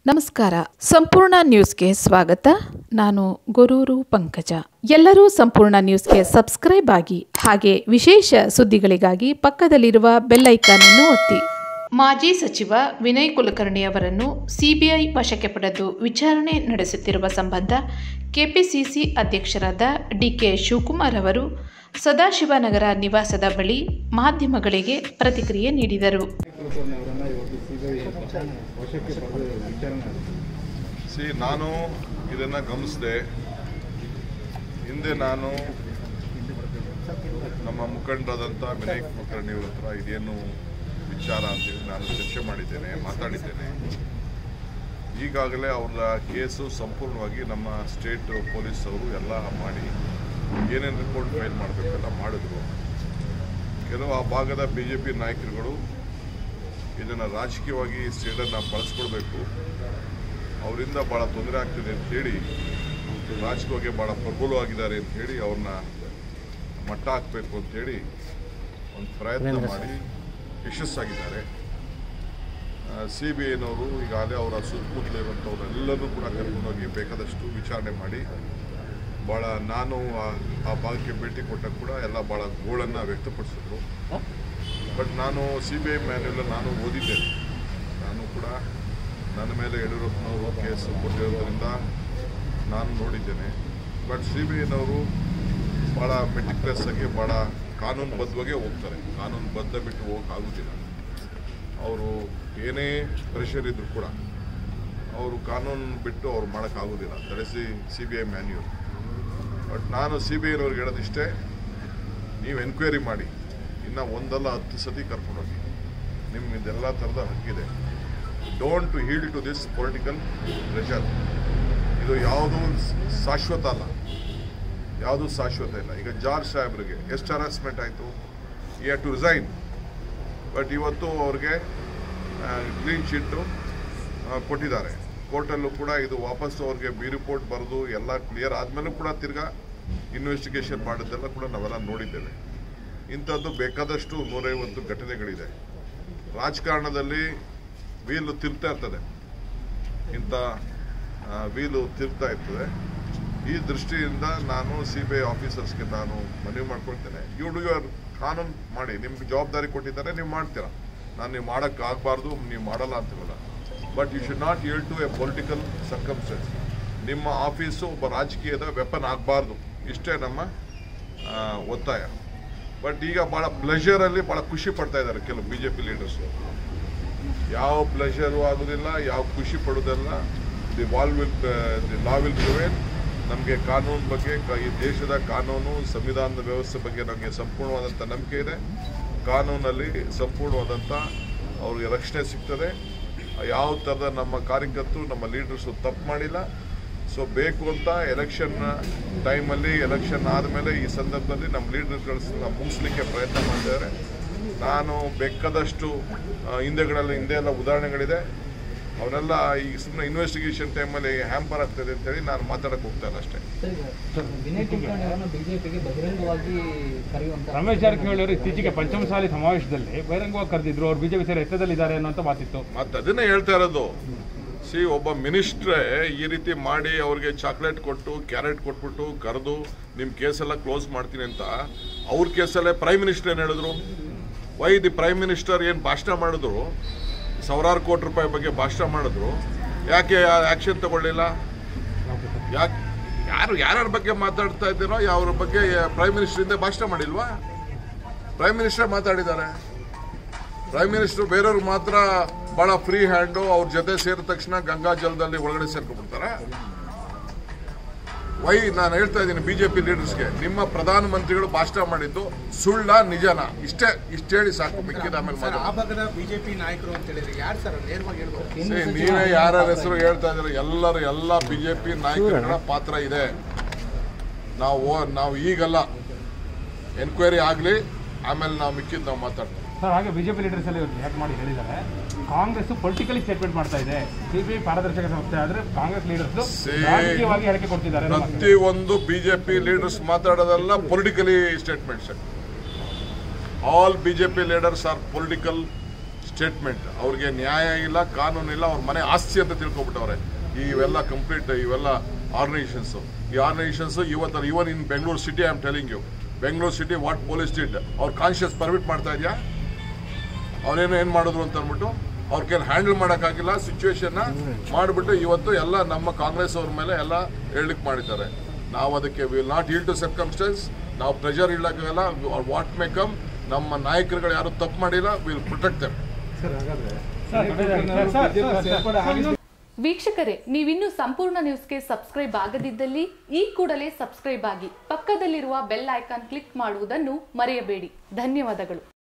ನಮಸ್ಕಾರ ಸಂಪೂರ್ಣ ನ್ಯೂಸ್ಗೆ ಸ್ವಾಗತ ನಾನು ಗೊರೂರು ಪಂಕಜ ಎಲ್ಲರೂ ಸಂಪೂರ್ಣ ನ್ಯೂಸ್ಗೆ ಸಬ್ಸ್ಕ್ರೈಬ್ ಆಗಿ ಹಾಗೆ ವಿಶೇಷ ಸುದ್ದಿಗಳಿಗಾಗಿ ಪಕ್ಕದಲ್ಲಿರುವ ಬೆಲ್ ಐಕಾನ್ ಅನ್ನು ಒತ್ತಿ ಮಾಜಿ ಸಚಿವ ವಿನಯ್ ಕುಲಕರ್ಣಿ ಅವರನ್ನು ಸಿಬಿಐ ವಶಕ್ಕೆ ಪಡೆದು ವಿಚಾರಣೆ ನಡೆಸುತ್ತಿರುವ ಸಂಬಂಧ ಕೆಪಿಸಿಸಿ ಅಧ್ಯಕ್ಷರಾದ ಡಿಕೆ ಶಿವಕುಮಾರ್ ಅವರು ಸದಾಶಿವನಗರ ನಿವಾಸದ ಬಳಿ ಮಾಧ್ಯಮಗಳಿಗೆ ಪ್ರತಿಕ್ರಿಯೆ ನೀಡಿದರು ಅವರನ್ನ ಇವತ್ತು ಸಿಬಿಐ ವಶಕ್ಕೆ ಪಡೆದು ವಿಚಾರಣೆ ನಡೆಸಿದೆ. ಸಿ ನಾನು ಇದನ್ನು ಗಮನಿಸಿದೆ ಹಿಂದೆ ನಾನು ನಮ್ಮ ಮುಖಂಡರಾದಂಥ ವಿನಯ್ ಕುಲಕರ್ಣಿ ಅವ್ರ ಹತ್ರ ಇದೇನು ವಿಚಾರ ಅಂತೇಳಿ ನಾನು ಚರ್ಚೆ ಮಾಡಿದ್ದೇನೆ ಮಾತಾಡಿದ್ದೇನೆ ಈಗಾಗಲೇ ಅವರ ಕೇಸು ಸಂಪೂರ್ಣವಾಗಿ ನಮ್ಮ ಸ್ಟೇಟ್ ಪೊಲೀಸ್ ಅವರು ಎಲ್ಲ ಮಾಡಿ ಏನೇನು ರಿಪೋರ್ಟ್ ಫೈಲ್ ಮಾಡಬೇಕೆಲ್ಲ ಮಾಡಿದ್ರು ಕೆಲವು ಆ ಭಾಗದ ಬಿ ಜೆ ಪಿ ನಾಯಕರುಗಳು ಇದನ್ನು ರಾಜಕೀಯವಾಗಿ ಸ್ಟೇಟನ್ನು ಬಳಸ್ಕೊಳ್ಬೇಕು ಅವರಿಂದ ಭಾಳ ತೊಂದರೆ ಆಗ್ತಿದೆ ಅಂತೇಳಿ ರಾಜಕೀಯವಾಗಿ ಭಾಳ ಪ್ರಬಲವಾಗಿದ್ದಾರೆ ಅಂತ ಹೇಳಿ ಅವ್ರನ್ನ ಮಟ್ಟ ಹಾಕಬೇಕು ಅಂತೇಳಿ ಒಂದು ಪ್ರಯತ್ನ ಮಾಡಿ ಯಶಸ್ಸಾಗಿದ್ದಾರೆ ಸಿ ಬಿ ಐನವರು ಈಗಾಗಲೇ ಅವರ ಸುತ್ತಮುತ್ತಲು ಇರುವಂಥವ್ರೆಲ್ಲರೂ ಕೂಡ ಕರ್ಕೊಂಡೋಗಿ ಬೇಕಾದಷ್ಟು ವಿಚಾರಣೆ ಮಾಡಿ ಭಾಳ ನಾನು ಆ- ಆ ಭಾಗಕ್ಕೆ ಭೇಟಿ ಕೊಟ್ಟಾಗ ಕೂಡ ಎಲ್ಲ ಭಾಳ ಗೋಳನ್ನು ವ್ಯಕ್ತಪಡಿಸಿದ್ರು ಬಟ್ ನಾನು ಸಿ ಬಿ ಐ ಮ್ಯಾನ್ಯಲ್ ನಾನು ಓದಿದ್ದೇನೆ ನಾನು ಕೂಡ ನನ್ನ ಮೇಲೆ ಯಡಿಯೂರಪ್ಪನವರು ಕೇಸ್ ಕೊಟ್ಟಿರೋದ್ರಿಂದ ನಾನು ನೋಡಿದ್ದೇನೆ ಬಟ್ ಸಿ ಬಿ ಐನವರು ಭಾಳ ಮೆಟಿಕ್ಲೆಸ್ ಆಗಿ ಭಾಳ ಕಾನೂನುಬದ್ಧವಾಗೇ ಹೋಗ್ತಾರೆ ಕಾನೂನುಬದ್ಧ ಬಿಟ್ಟು ಹೋಗೋಕ್ಕಾಗೋದಿಲ್ಲ ಅವರು ಏನೇ ಪ್ರೆಷರ್ ಇದ್ದರೂ ಕೂಡ ಅವರು ಕಾನೂನು ಬಿಟ್ಟು ಅವ್ರು ಮಾಡೋಕ್ಕಾಗೋದಿಲ್ಲ ತಡೆಸಿ C B I manual but ನಾನು ಸಿ ಬಿ ಐನವ್ರಿಗೆ ಹೇಳೋದಿಷ್ಟೇ ನೀವು ಎನ್ಕ್ವೈರಿ ಮಾಡಿ ಇನ್ನು ಒಂದಲ್ಲ ಹತ್ತು ಸತಿ ಕರ್ಕೊಂಡೋಗಿ ನಿಮ್ಗೆ ಇದೆಲ್ಲ ಥರದ ಹಕ್ಕಿದೆ don't yield to this political pressure ಇದು ಯಾವುದೂ ಶಾಶ್ವತ ಅಲ್ಲ ಯಾವುದೂ ಶಾಶ್ವತ ಇಲ್ಲ ಈಗ ಜಾರ್ಜ್ ಸಾಹೇಬ್ರಿಗೆ ಎಷ್ಟು ಹರಾಸ್ಮೆಂಟ್ ಆಯಿತು ಈ ಹ್ಯಾವ್ ಟು ರಿಸೈನ್ ಬಟ್ ಇವತ್ತು ಅವ್ರಿಗೆ ಕ್ಲೀನ್ ಶೀಟು ಕೊಟ್ಟಿದ್ದಾರೆ ಕೋರ್ಟಲ್ಲೂ ಕೂಡ ಇದು ವಾಪಸ್ಸು ಅವ್ರಿಗೆ ಬಿ ರಿಪೋರ್ಟ್ ಬರೆದು ಎಲ್ಲ ಕ್ಲಿಯರ್ ಆದಮೇಲೂ ಕೂಡ ತಿರ್ಗಾ ಇನ್ವೆಸ್ಟಿಗೇಷನ್ ಮಾಡಿದ್ದೆಲ್ಲ ಕೂಡ ನಾವೆಲ್ಲ ನೋಡಿದ್ದೇವೆ ಇಂಥದ್ದು ಬೇಕಾದಷ್ಟು ನೂರೈವತ್ತು ಘಟನೆಗಳಿದೆ ರಾಜಕಾರಣದಲ್ಲಿ ವೀಲು ತಿರ್ತಾ ಇರ್ತದೆ ಇಂಥ ಆ, ವೀಲು ತಿರ್ತಾ ಇರ್ತದೆ ಈ ದೃಷ್ಟಿಯಿಂದ ನಾನು ಸಿ ಬಿ ಐ ಆಫೀಸರ್ಸ್ಗೆ ನಾನು ಮನವಿ ಮಾಡ್ಕೊಳ್ತೇನೆ ಯು ಡು ಯುವರ್ ಕಾನೂನು ಮಾಡಿ ನಿಮ್ಗೆ ಜವಾಬ್ದಾರಿ ಕೊಟ್ಟಿದ್ದಾರೆ ನೀವು ಮಾಡ್ತೀರಾ ನಾನು ನೀವು ಮಾಡೋಕ್ಕಾಗಬಾರ್ದು ನೀವು ಮಾಡಲ್ಲ ಅಂತಿರಲ್ಲ but you should not yield to a political circumstance ನಿಮ್ಮ ಆಫೀಸು ಒಬ್ಬ ರಾಜಕೀಯದ ವೆಪನ್ ಆಗಬಾರ್ದು ಇಷ್ಟೇ ನಮ್ಮ ಆ, ಒತ್ತಾಯ ಬಟ್ ಈಗ ಭಾಳ ಪ್ಲೆಷರಲ್ಲಿ ಭಾಳ ಖುಷಿ ಪಡ್ತಾ ಇದ್ದಾರೆ ಕೆಲವು ಬಿ ಜೆ ಪಿ ಲೀಡರ್ಸು ಯಾವ ಪ್ಲೆಷರು ಆಗೋದಿಲ್ಲ ಯಾವ ಖುಷಿ ಪಡೋದಿಲ್ಲ the wall will the law will prevail ನಮಗೆ ಕಾನೂನು ಬಗ್ಗೆ ಕ- ಈ ದೇಶದ ಕಾನೂನು ಸಂವಿಧಾನದ ವ್ಯವಸ್ಥೆ ಬಗ್ಗೆ ನಮಗೆ ಸಂಪೂರ್ಣವಾದಂಥ ನಂಬಿಕೆ ಇದೆ ಕಾನೂನಲ್ಲಿ ಸಂಪೂರ್ಣವಾದಂಥ ಅವ್ರಿಗೆ ರಕ್ಷಣೆ ಸಿಗ್ತದೆ ಯಾವ ಥರದ ನಮ್ಮ ಕಾರ್ಯಕರ್ತರು ನಮ್ಮ ಲೀಡರ್ಸು ತಪ್ಪು ಮಾಡಿಲ್ಲ ಸೊ ಬೇಕು ಅಂತ ಎಲೆಕ್ಷನ್ ಟೈಮಲ್ಲಿ ಎಲೆಕ್ಷನ್ ಆದಮೇಲೆ ಈ ಸಂದರ್ಭದಲ್ಲಿ ನಮ್ಮ ಲೀಡರ್ಸ್ಗಳನ್ನ ಮುಗಿಸ್ಲಿಕ್ಕೆ ಪ್ರಯತ್ನ ಮಾಡಿದ್ದಾರೆ ನಾನು ಬೇಕಾದಷ್ಟು ಆ, ಹಿಂದೆಗಳಲ್ಲಿ ಹಿಂದೆ ಎಲ್ಲ ಉದಾಹರಣೆಗಳಿದೆ ಅವನ್ನೆಲ್ಲ ಈ ಸುಮ್ಮನೆ ಇನ್ವೆಸ್ಟಿಗೇಷನ್ ಟೈಮಲ್ಲಿ ಹ್ಯಾಂಪರ್ ಆಗ್ತದೆ ಅಂತೇಳಿ ನಾನು ಮಾತಾಡಕ್ಕೆ ಹೋಗ್ತಾ ಇಲ್ಲ ಅಷ್ಟೇ ವಿನಯ್ ಕುಲಕರ್ಣಿ ಅವರನ್ನು ಬಿಜೆಪಿಗೆ ಬಹಿರಂಗವಾಗಿ ಕರೆಯುವಂತ ರಮೇಶ್ ಜಾರಕಿಹೊಳಿ ಅವರು ಇತ್ತೀಚೆಗೆ ಪಂಚಮಸಾಲಿ ಸಮಾವೇಶದಲ್ಲಿ ಬಹಿರಂಗವಾಗಿ ಕರೆದಿದ್ರು ಅವ್ರು ಬಿಜೆಪಿ ಸೇರಿ ಎತ್ತದಲ್ಲಿದ್ದಾರೆ ಅನ್ನುವಂಥ ಮಾತಿತ್ತು ಮತ್ತೆ ಅದನ್ನೇ ಹೇಳ್ತಾ ಇರೋದು ಸಿ ಒಬ್ಬ ಮಿನಿಸ್ಟ್ರೇ ಈ ರೀತಿ ಮಾಡಿ ಅವ್ರಿಗೆ ಚಾಕ್ಲೇಟ್ ಕೊಟ್ಟು ಕ್ಯಾರೆಟ್ ಕೊಟ್ಬಿಟ್ಟು ಕರೆದು ನಿಮ್ಮ ಕೇಸೆಲ್ಲ ಕ್ಲೋಸ್ ಮಾಡ್ತೀನಿ ಅಂತ ಅವ್ರ ಕೇಸಲ್ಲೇ ಪ್ರೈಮ್ ಮಿನಿಸ್ಟರ್ ಏನು ಹೇಳಿದ್ರು ವೈ ದಿ ಪ್ರೈಮ್ ಮಿನಿಸ್ಟರ್ ಏನು ಭಾಷಣ ಮಾಡಿದ್ರು ಸಾವಿರಾರು ಕೋಟಿ ರೂಪಾಯಿ ಬಗ್ಗೆ ಭಾಷಣ ಮಾಡಿದ್ರು ಯಾಕೆ ಆ್ಯಕ್ಷನ್ ತಗೊಳ್ಳಿಲ್ಲ ಯಾಕೆ ಯಾರು ಯಾರ್ಯಾರ ಬಗ್ಗೆ ಮಾತಾಡ್ತಾ ಇದ್ದೀರೋ ಅವ್ರ ಬಗ್ಗೆ ಪ್ರೈಮ್ ಮಿನಿಸ್ಟರಿಂದ ಭಾಷಣ ಮಾಡಿಲ್ವಾ ಪ್ರೈಮ್ ಮಿನಿಸ್ಟರ್ ಮಾತಾಡಿದ್ದಾರೆ ಪ್ರೈಮ್ ಮಿನಿಸ್ಟರ್ ಬೇರೆಯವ್ರು ಮಾತ್ರ ಬಹಳ ಫ್ರೀ ಹ್ಯಾಂಡು ಅವ್ರ ಜೊತೆ ಸೇರಿದ ತಕ್ಷಣ ಗಂಗಾ ಜಲದಲ್ಲಿ ಒಳಗಡೆ ಸೇರ್ಕೊಂಡ್ಬಿಡ್ತಾರ ವೈ ನಾನು ಹೇಳ್ತಾ ಇದ್ದೀನಿ ಬಿಜೆಪಿ ಲೀಡರ್ಸ್ಗೆ ನಿಮ್ಮ ಪ್ರಧಾನಮಂತ್ರಿಗಳು ಭಾಷಣ ಮಾಡಿದ್ದು ಸುಳ್ಳ ನಿಜನ ಇಷ್ಟೇ ಇಷ್ಟ ಹೇಳಿ ಸಾಕು ಮಿಕ್ಕಿದ ಆಮೇಲೆ ಸರ್ ಆ ಮಾತಾಡೋಣ. ಭಾಗದ ಬಿಜೆಪಿ ನಾಯಕರು ಅಂತ ಹೇಳಿದ್ರೆ ಯಾರು ಸರ್ ನೇರವಾಗಿ ಹೇಳ್ಬೋದು See, ನೀವೇ ಯಾರ ಹೆಸರು ಹೇಳ್ತಾ ಇದ್ದೀರ ಎಲ್ಲರೂ ಎಲ್ಲ ಬಿಜೆಪಿ ನಾಯಕರ ಪಾತ್ರ ಇದೆ ನಾವು ನಾವು ಈಗಲ್ಲ ಎನ್ಕ್ವೈರಿ ಆಗಲಿ ಆಮೇಲೆ ನಾವು ಮಿಕ್ಕಿದ್ದು ನಾವು ಮಾತಾಡ್ತೀವಿ ಸರ್ ಹಾಗೆ ಬಿಜೆಪಿ ಲೀಡರ್ಸ್ ಅಲ್ಲಿ ರಿಯಾಕ್ಟ್ ಮಾಡಿ ಹೇಳಿದ್ದಾರೆ ಕಾಂಗ್ರೆಸ್ ಪೊಲಿಟಿಕಲಿ ಸ್ಟೇಟ್ಮೆಂಟ್ ಮಾಡ್ತಾ ಇದೆ ಸಿಬಿಐ ಪಾರದರ್ಶಕ ಸಂಸ್ಥೆ ಆದ್ರೆ ಕಾಂಗ್ರೆಸ್ ಲೀಡರ್ಸ್ See, ರಾಜಕೀಯವಾಗಿ ಹೇಳಿಕೆ ಕೊಡ್ತಿದ್ದಾರೆ ಅನ್ನೋ ಮಾತು. ಪ್ರತಿಯೊಂದು ಬಿಜೆಪಿ ಲೀಡರ್ಸ್ ಮಾತಾಡೋದೆಲ್ಲ politically statements all BJP leaders are political statement ಅವ್ರಿಗೆ ನ್ಯಾಯ ಇಲ್ಲ ಕಾನೂನು ಇಲ್ಲ ಅವ್ರ ಮನೆ ಆಸ್ತಿ ಅಂತ ತಿಳ್ಕೊಬಿಟ್ಟವ್ರೆ ಇವೆಲ್ಲ ಕಂಪ್ಲೀಟ್ ಇವೆಲ್ಲ ಆರ್ಗನೈಸೇಷನ್ಸ್ ಈ ಆರ್ಗನೈಸೇಷನ್ಸ್ ಇವತ್ತು even in Bengaluru city I am telling you Bengaluru city what police did ಅವ್ರ ಕಾನ್ಶಿಯಸ್ ಪರ್ಮಿಟ್ ಮಾಡ್ತಾ ಇದೆಯಾ ಅವ್ರೇನು ಏನು ಮಾಡಿದ್ರು ಅಂತ ಅಂದ್ಬಿಟ್ಟು ಅವ್ರ ಕೈಲಿ ಹ್ಯಾಂಡಲ್ ಮಾಡೋಕ್ಕಾಗಿಲ್ಲ ಸಿಚುವೇಶನ್ನ ಮಾಡಿಬಿಟ್ಟು ಇವತ್ತು ಎಲ್ಲ ನಮ್ಮ ಕಾಂಗ್ರೆಸ್ ಅವ್ರ ಮೇಲೆ ಎಲ್ಲ ಹೇಳಲಿಕ್ಕೆ ಮಾಡಿದ್ದಾರೆ ನಾವು ಅದಕ್ಕೆ will not yield to circumstance ನಾವು ಪ್ರೆಷರ್ ಇಡೋಕ್ಕಾಗಲ್ಲ ವಾಟ್ ಮೇ ಕಮ್ ನಮ್ಮ ನಾಯಕರುಗಳು ಯಾರು ತಪ್ಪು ಮಾಡಿಲ್ಲ ವಿಲ್ ಪ್ರೊಟೆಕ್ಟ್ ದೆಮ್ ವೀಕ್ಷಕರೇ ನೀವಿನ್ನೂ ಸಂಪೂರ್ಣ ನ್ಯೂಸ್ಗೆ ಸಬ್ಸ್ಕ್ರೈಬ್ ಆಗದಿದ್ದಲ್ಲಿ ಈ ಕೂಡಲೇ ಸಬ್ಸ್ಕ್ರೈಬ್ ಆಗಿ ಪಕ್ಕದಲ್ಲಿರುವ ಬೆಲ್ ಐಕಾನ್ ಕ್ಲಿಕ್ ಮಾಡುವುದನ್ನು ಮರೆಯಬೇಡಿ ಧನ್ಯವಾದಗಳು